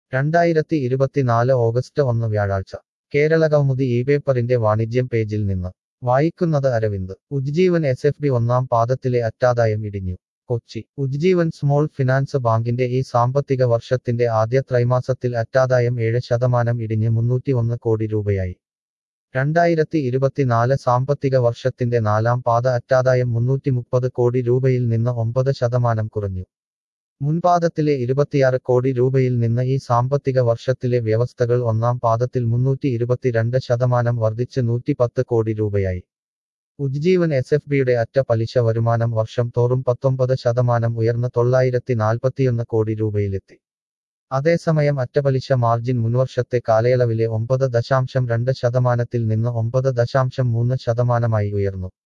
രണ്ടായിരത്തി ഇരുപത്തിനാല് ഓഗസ്റ്റ് ഒന്ന് വ്യാഴാഴ്ച കേരള കൗമുദി ഈ പേപ്പറിന്റെ വാണിജ്യം പേജിൽ നിന്ന് വായിക്കുന്നത് Aravind Ujjivan S F B ഒന്നാം പാദത്തിലെ അറ്റാദായം ഇടിഞ്ഞു കൊച്ചി ഉജ്ജീവൻ സ്മോൾ ഫിനാൻസ് ബാങ്കിന്റെ ഈ സാമ്പത്തിക വർഷത്തിന്റെ ആദ്യ ത്രൈമാസത്തിൽ അറ്റാദായം ഏഴ് ശതമാനം ഇടിഞ്ഞ് മുന്നൂറ്റി ഒന്ന് കോടി രൂപയായി രണ്ടായിരത്തി ഇരുപത്തിനാല് സാമ്പത്തിക വർഷത്തിന്റെ നാലാം പാദ അറ്റാദായം മുന്നൂറ്റി മുപ്പത് കോടി രൂപയിൽ നിന്ന് ഒമ്പത് ശതമാനം കുറഞ്ഞു മുൻപാദത്തിലെ ഇരുപത്തിയാറ് കോടി രൂപയിൽ നിന്ന് ഈ സാമ്പത്തിക വർഷത്തിലെ വ്യവസ്ഥകൾ ഒന്നാം പാദത്തിൽ മുന്നൂറ്റി ഇരുപത്തിരണ്ട് ശതമാനം വർദ്ധിച്ച് നൂറ്റി പത്ത് കോടി രൂപയായി ഉജ്ജീവൻ എസ് എഫ് ബിയുടെ അറ്റ പലിശ വരുമാനം വർഷം തോറും പത്തൊമ്പത് ശതമാനം ഉയർന്ന് തൊള്ളായിരത്തി നാൽപ്പത്തിയൊന്ന് കോടി രൂപയിലെത്തി അതേസമയം അറ്റപലിശ മാർജിൻ മുൻവർഷത്തെ കാലയളവിലെ ഒമ്പത് ദശാംശം രണ്ട് ശതമാനത്തിൽ നിന്ന് ഒമ്പത് ദശാംശം മൂന്ന് ശതമാനമായി ഉയർന്നു